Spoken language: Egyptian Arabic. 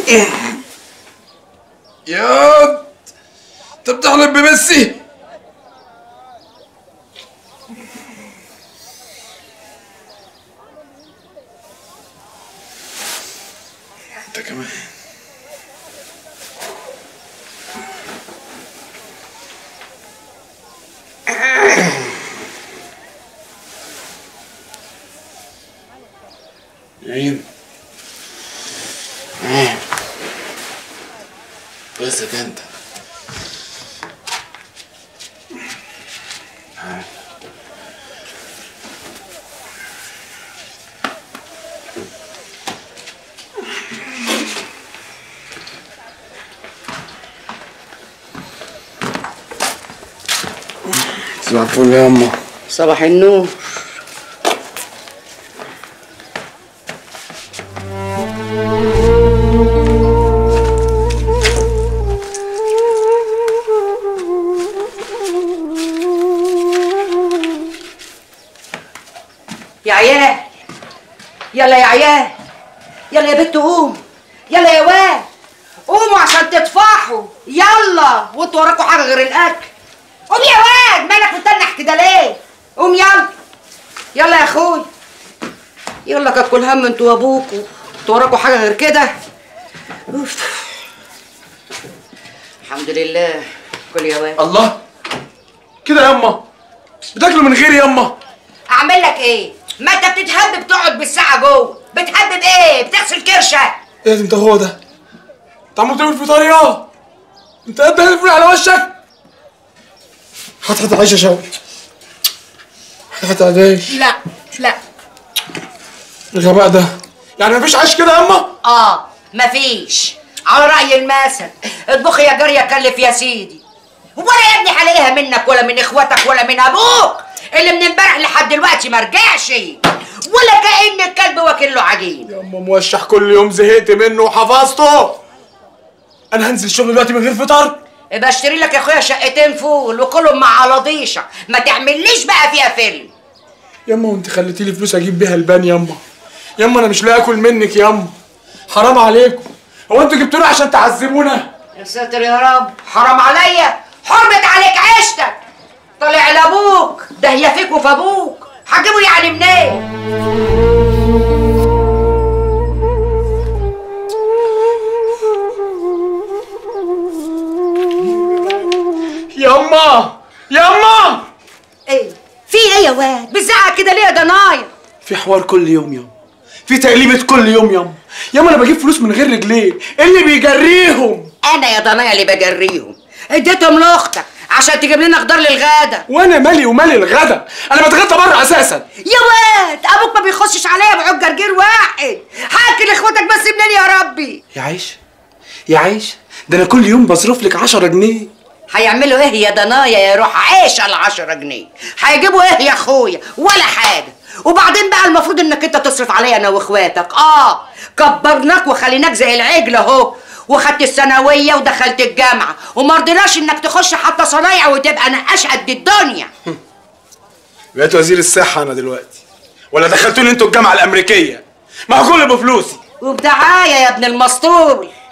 يا انت بتحلم بميسي انت كمان عين عين بس ده انت صباح الفل يا امه صباح النور يا عيال يلا يا عيال يلا يا بنت قوم يلا يا واد قوموا عشان تطفحوا يلا وانتوا وراكوا حاجه غير الاكل قوم يا واد مالك متنح كده ليه قوم يلا يلا يا اخوي يلا كانت كل هم انتوا وابوكوا انتوا وراكوا حاجه غير كده أوف. الحمد لله كل يا واد الله كده يا اما بتاكلوا من غيري يا اما اعمل لك ايه ما انت بتتهب بتقعد بالساعه جوه بتهبب ايه بتغسل كرشه ايه ده انت هو ده انت عمال تعمل الفطار يا انت قد الفول على وشك هات هات عيش يا شوقي هات هات عيش لا لا الغباء ده يعني مفيش عيش كده يا اما اه مفيش على رأي المثل اطبخ يا جارية كلف يا سيدي ولا يا ابني هلاقيها منك ولا من اخواتك ولا من ابوك اللي من امبارح لحد دلوقتي ما رجعش ولا كأن الكلب واكل له عجين يا اما موشح كل يوم زهقت منه وحفظته انا هنزل الشغل دلوقتي من غير فطار يبقى اشتري لك يا اخويا شقتين فول وكلهم مع علاضيشه ما تعمليش بقى فيها فيلم ياما وانت خليتي لي فلوس اجيب بيها البان ياما ياما انا مش لاقي اكل منك ياما حرام عليكم هو انتوا جبتونا عشان تعذبونا يا ساتر يا رب حرام عليا حرمت عليك عيشتك طلع لابوك ده هي فيك وفي ابوك هتجيبه يعني منين ياما ياما ايه في ايه يا واد بتزعق كده ليه يا ضنايا في حوار كل يوم ياما في تقليبة كل يوم ياما ياما انا بجيب فلوس من غير رجلين إيه اللي بيجريهم انا يا ضنايا اللي بجريهم اديتهم لاختك عشان تجيب لنا خضار للغدا وانا مالي ومال الغدا انا بتغدى بره اساسا يا واد ابوك ما بيخشش عليا بعود جرجير واحد حاكي لاخواتك بس منين يا ربي يا عيش يا عيش ده انا كل يوم بصرف لك 10 جنيه هيعملوا ايه يا ضنايا يا روح عيش على 10 جنيه هيجيبوا ايه يا اخويا ولا حاجه وبعدين بقى المفروض انك انت تصرف عليا انا واخواتك اه كبرناك وخليناك زي العجل اهو وخدت الثانويه ودخلت الجامعه وما رضيناش انك تخش حتى صنايع وتبقى نقاش قد الدنيا بقيت وزير الصحة أنا دلوقتي ولا دخلتوني أنتوا الجامعة الأمريكية ما هو كله بفلوسي وبدعايه يا ابن المسطول